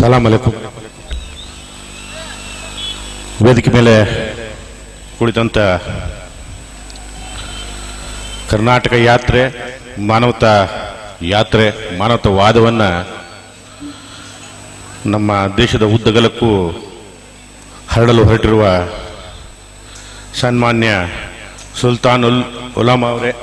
ಸಲಾಂ ಅಲೈಕುಂ ವೇದಿಕೆ ಮೇಲೆ ಕುಳಿತಂತ ಕರ್ನಾಟಕ ಯಾತ್ರೆ ಮಾನವತಾ ಯಾತ್ರೆ ಮಾನವತಾವಾದವನ್ನು ನಮ್ಮ ದೇಶದ ಉದ್ದಗಲಕ್ಕೂ ಹರಡಲು ಹೊರಟಿರುವ ಸನ್ಮಾನ್ಯ ಸುಲ್ತಾನ್ ಉಲ್ ಉಲಾಮಾ ಅವರೇ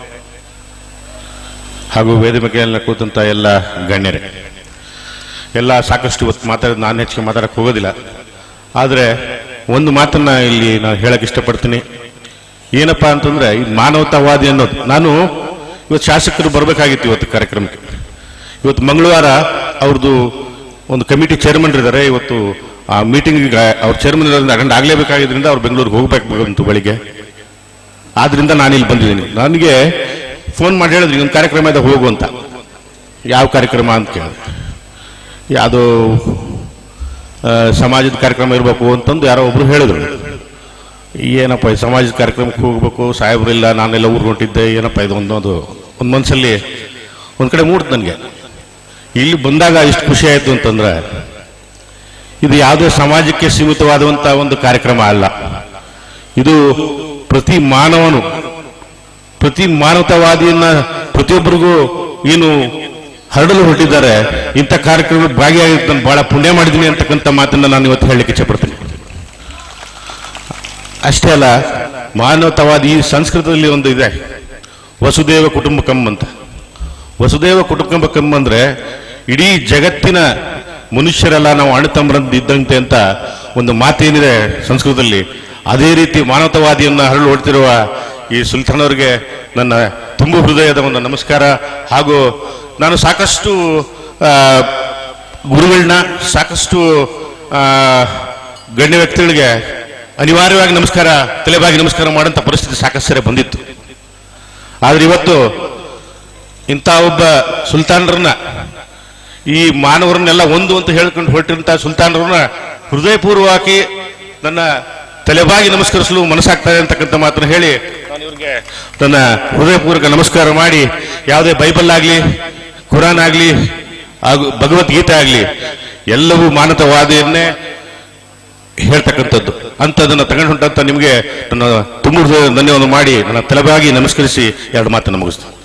ಹಾಗೂ ವೇದಿಕೆಯಲ್ಲಿ ಕೂತಂತ ಎಲ್ಲ ಗಣ್ಯರೇ ಎಲ್ಲ ಸಾಕಷ್ಟು ಇವತ್ತು ಮಾತಾಡೋದು ನಾನು ಹೆಚ್ಚಿಗೆ ಮಾತಾಡಕ್ಕೆ ಹೋಗೋದಿಲ್ಲ ಆದರೆ ಒಂದು ಮಾತನ್ನ ಇಲ್ಲಿ ನಾನು ಹೇಳಕ್ಕೆ ಇಷ್ಟಪಡ್ತೀನಿ ಏನಪ್ಪ ಅಂತಂದ್ರೆ ಈ ಮಾನವತಾವಾದಿ ಅನ್ನೋದು ನಾನು ಇವತ್ತು ಶಾಸಕರು ಬರಬೇಕಾಗಿತ್ತು ಇವತ್ತು ಕಾರ್ಯಕ್ರಮಕ್ಕೆ ಇವತ್ತು ಮಂಗಳವಾರ ಅವ್ರದ್ದು ಒಂದು ಕಮಿಟಿ ಚೇರ್ಮನ್ ಇದ್ದಾರೆ ಇವತ್ತು ಆ ಮೀಟಿಂಗ್ ಅವ್ರ ಚೇರ್ಮನ್ ಅಟೆಂಡ್ ಆಗಲೇಬೇಕಾಗಿದ್ರಿಂದ ಅವ್ರು ಬೆಂಗಳೂರಿಗೆ ಹೋಗ್ಬೇಕು ಬಂತು ಬೆಳಿಗ್ಗೆ ಆದ್ರಿಂದ ನಾನು ಇಲ್ಲಿ ಬಂದಿದ್ದೀನಿ ನನಗೆ ಫೋನ್ ಮಾಡಿ ಹೇಳಿದ್ರಿ ಒಂದು ಕಾರ್ಯಕ್ರಮ ಇದೆ ಹೋಗು ಅಂತ ಯಾವ ಕಾರ್ಯಕ್ರಮ ಅಂತ ಕೇಳಿದೆ ಯಾವುದೋ ಆ, ಸಮಾಜದ ಕಾರ್ಯಕ್ರಮ ಇರಬೇಕು ಅಂತಂದು ಯಾರೋ ಒಬ್ರು ಹೇಳಿದ್ರು ಏನಪ್ಪ ಈ ಸಮಾಜದ ಕಾರ್ಯಕ್ರಮಕ್ಕೆ ಹೋಗ್ಬೇಕು ಸಾಹೇಬ್ರು ಇಲ್ಲ ನಾನೆಲ್ಲ ಊರಿಗೆ ಹೊಂಟಿದ್ದೆ ಏನಪ್ಪ ಇದು ಒಂದೊಂದು ಒಂದು ಮನಸ್ಸಲ್ಲಿ ಒಂದು ಕಡೆ ಮೂಡ್ತು ನನಗೆ ಇಲ್ಲಿ ಬಂದಾಗ ಇಷ್ಟು ಖುಷಿ ಆಯಿತು ಅಂತಂದ್ರೆ ಇದು ಯಾವುದೇ ಸಮಾಜಕ್ಕೆ ಸೀಮಿತವಾದಂಥ ಒಂದು ಕಾರ್ಯಕ್ರಮ ಅಲ್ಲ ಇದು ಪ್ರತಿ ಮಾನವನು ಪ್ರತಿ ಮಾನವತಾವಾದಿಯನ್ನ ಪ್ರತಿಯೊಬ್ಬರಿಗೂ ಏನು ಹರಡಲು ಹೊರಟಿದ್ದಾರೆ ಇಂಥ ಕಾರ್ಯಕ್ರಮದಲ್ಲಿ ಭಾಗಿಯಾಗಿ ನಾನು ಬಹಳ ಪುಣ್ಯ ಮಾಡಿದ್ದೀನಿ ಅಂತಕ್ಕಂಥ ಮಾತನ್ನ ನಾನು ಇವತ್ತು ಹೇಳಲಿಕ್ಕೆ ಇಚ್ಛಪಡ್ತೀನಿ ಅಷ್ಟೇ ಅಲ್ಲ ಮಾನವತಾವಾದಿ ಈ ಸಂಸ್ಕೃತದಲ್ಲಿ ಒಂದು ಇದೆ ವಸುದೇವ ಕುಟುಂಬಕಂ ಅಂತ ವಸುದೇವ ಕುಟುಂಬಕಂ ಅಂದ್ರೆ ಇಡೀ ಜಗತ್ತಿನ ಮನುಷ್ಯರೆಲ್ಲ ನಾವು ಅಣ್ಣತಮ್ಮರಂತ ಇದ್ದಂತೆ ಅಂತ ಒಂದು ಮಾತೇನಿದೆ ಸಂಸ್ಕೃತದಲ್ಲಿ ಅದೇ ರೀತಿ ಮಾನವತಾವಾದಿಯನ್ನ ಹರಳು ಹೊಡ್ತಿರುವ ಈ ಸುಲ್ತಾನ್ ಅವರಿಗೆ ನನ್ನ ತುಂಬ ಹೃದಯದ ಒಂದು ನಮಸ್ಕಾರ ಹಾಗೂ ನಾನು ಸಾಕಷ್ಟು ಆ, ಗುರುಗಳನ್ನ ಸಾಕಷ್ಟು ಆ, ಗಣ್ಯ ವ್ಯಕ್ತಿಗಳಿಗೆ ಅನಿವಾರ್ಯವಾಗಿ ನಮಸ್ಕಾರ ತಲೆಬಾಗಿ ನಮಸ್ಕಾರ ಮಾಡೋಂಥ ಪರಿಸ್ಥಿತಿ ಸಾಕಷ್ಟು ಸರಿ ಬಂದಿತ್ತು ಆದ್ರೆ ಇವತ್ತು ಇಂಥ ಒಬ್ಬ ಸುಲ್ತಾನರನ್ನ ಈ ಮಾನವರನ್ನೆಲ್ಲ ಒಂದು ಅಂತ ಹೇಳ್ಕೊಂಡು ಹೊರಟಿರಂತ ಸುಲ್ತಾನರನ್ನ ಹೃದಯಪೂರ್ವವಾಗಿ ನನ್ನ ತಲೆಬಾಗಿ ನಮಸ್ಕರಿಸಲು ಮನಸ್ಸಾಗ್ತದೆ ಅಂತಕ್ಕಂಥ ಮಾತನ್ನು ಹೇಳಿ ನಾನು ಇವ್ರಿಗೆ ನನ್ನ ಹೃದಯಪೂರ್ವಕ ನಮಸ್ಕಾರ ಮಾಡಿ ಯಾವುದೇ ಬೈಬಲ್ ಆಗಲಿ ಕುರಾನ್ ಆಗಲಿ ಹಾಗೂ ಭಗವದ್ಗೀತೆ ಆಗಲಿ ಎಲ್ಲವೂ ಮಾನವತಾವಾದಿಯನ್ನೇ ಹೇಳ್ತಕ್ಕಂಥದ್ದು ಅಂಥದನ್ನು ತಗೊಂಡು ಹೊಂಟಂತ ನಿಮಗೆ ನನ್ನ ತುಂಬ ಹೃದಯದ ಧನ್ಯವಾದ ಮಾಡಿ ನನ್ನ ತಲೆಬಾಗಿ ನಮಸ್ಕರಿಸಿ ಎರಡು ಮಾತನ್ನು ಮುಗಿಸ್ತೀನಿ